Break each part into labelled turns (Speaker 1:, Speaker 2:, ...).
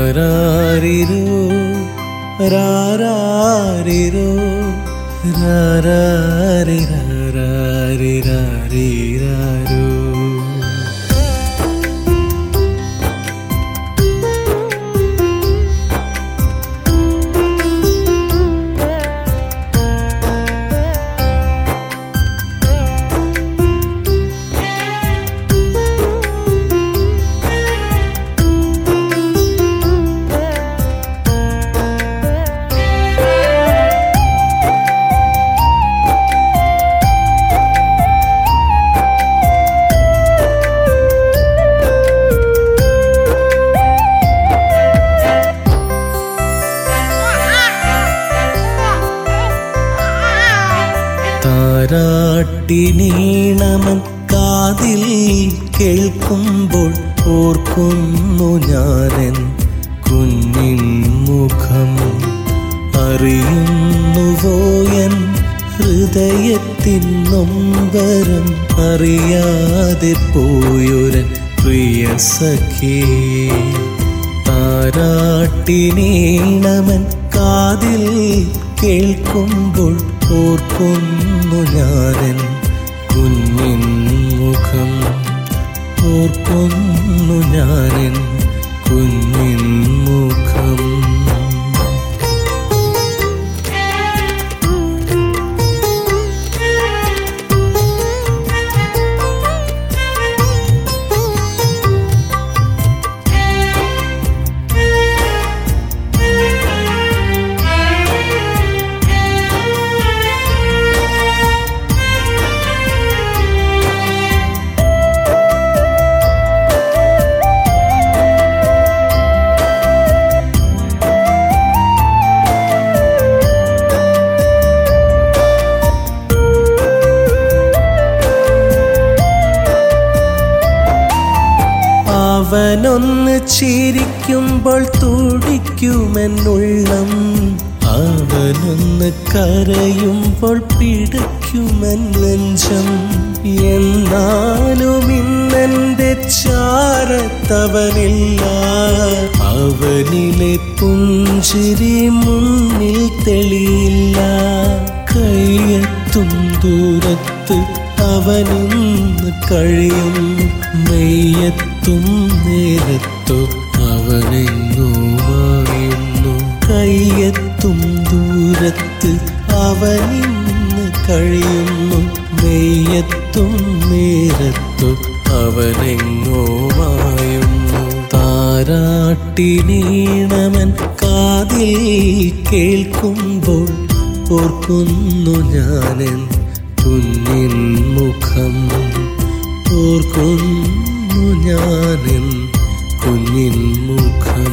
Speaker 1: രാരാരിരോ രാരാരിരോ രാരാരിരാരിരാരിരാരോ താരാട്ടിനീണമൻ കാതിൽ കേൾക്കുമ്പോൾ ഓർക്കുന്നു ഞാനൻ കുഞ്ഞിൻ മുഖം അറിയുന്നുവോയൻ ഹൃദയത്തിൻ നൊമ്പരം അറിയാതെ പോയൊരൻ പ്രിയ സഖി താരാട്ടിനീണമൻ കാതിൽ കേൾക്കുമ്പോൾ ഓർക്കുന്നു ഞാനൻ കുഞ്ഞിൻ മുഖം ഓർക്കുന്നു ഞാനൻ കുഞ്ഞിൻ മുഖം അവനൊന്ന് ചിരിക്കുമ്പോൾ തുടിക്കുമെന്നുള്ളം അവനൊന്ന് കരയുമ്പോൾ പിടയ്ക്കുമെൻ നെഞ്ചം എന്നാലും ഇന്നെന്റെ ചാരത്തവനില്ല അവനിലെ പുഞ്ചിരി മുന്നിൽ തെളിയില്ല കയ്യെത്തും ദൂരത്ത് അവനൊന്ന് കഴിയും മെയ്യെത്തും നേരത്തു അവനെങ്ങോ മായുന്നു കയ്യെത്തും ദൂരത്ത് അവനിന്ന് കഴിയുന്നു മെയ്യെത്തും നേരത്തു അവനെങ്ങോ മായുന്നു താരാട്ടിനീണമൻ കാതിൽ കേൾക്കുമ്പോൾ ഓർക്കുന്നു ഞാനെൻ കുഞ്ഞിൻ മുഖം ഓർക്കുന്നു ഞാനെൻ കുഞ്ഞിൻ മുഖം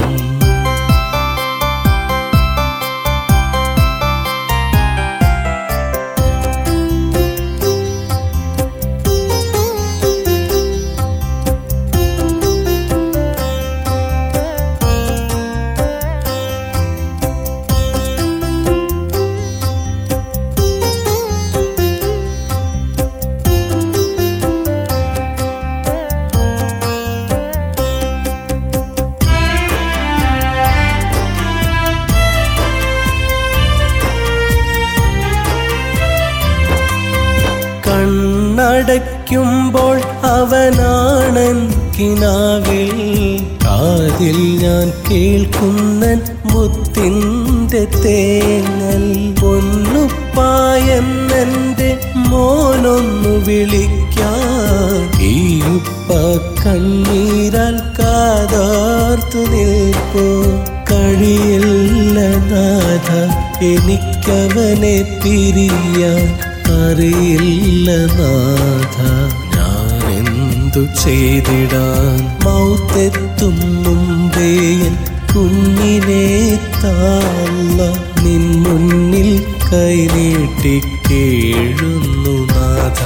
Speaker 1: കണ്ണടയ്ക്കുമ്പോൾ അവനാണൻ കിനാവിൽ കാതിൽ ഞാൻ കേൾക്കുന്നൻ മുത്തിൻ്റെ തേങ്ങൽ പൊന്നുപ്പായെന്നെ മോനൊന്നു വിളിക്കാൻ ഈ ഉപ്പ കണ്ണീരാൽ കാതാർത്തു നിൽപ്പോ കഴിയില്ല നാഥ എനിക്കവനെ പിരിയാൻ അറിയില്ല നാഥ ഞാൻ എന്തു ചെയ്തിടാൻ മൗത്തെത്തും മുമ്പേയൻ കുഞ്ഞിനെ താള്ള നിൻ മുന്നിൽ കൈനീട്ടി കേഴുന്നു നാഥ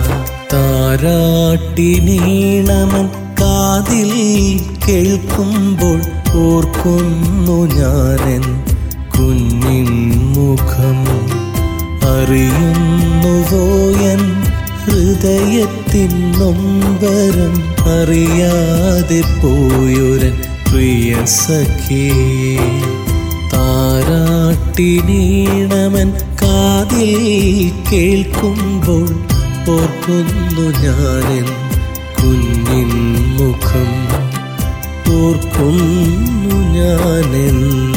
Speaker 1: താരാട്ടിനീണമൻ കാതിൽ കേൾക്കുമ്പോൾ ഓർക്കുന്നു ഞാനെൻ കുഞ്ഞിൻ മുഖം അറിയുന്നുവോയൻ ഹൃദയത്തിൻ നൊമ്പരം അറിയാതെ പോയൊരൻ പ്രിയ സഖേ താരാട്ടിനീണമൻ കാതിൽ കേൾക്കുമ്പോൾ ഓർക്കുന്നു ഞാനെൻ കുഞ്ഞിൻ മുഖം ഓർക്കുന്നു ഞാനെൻ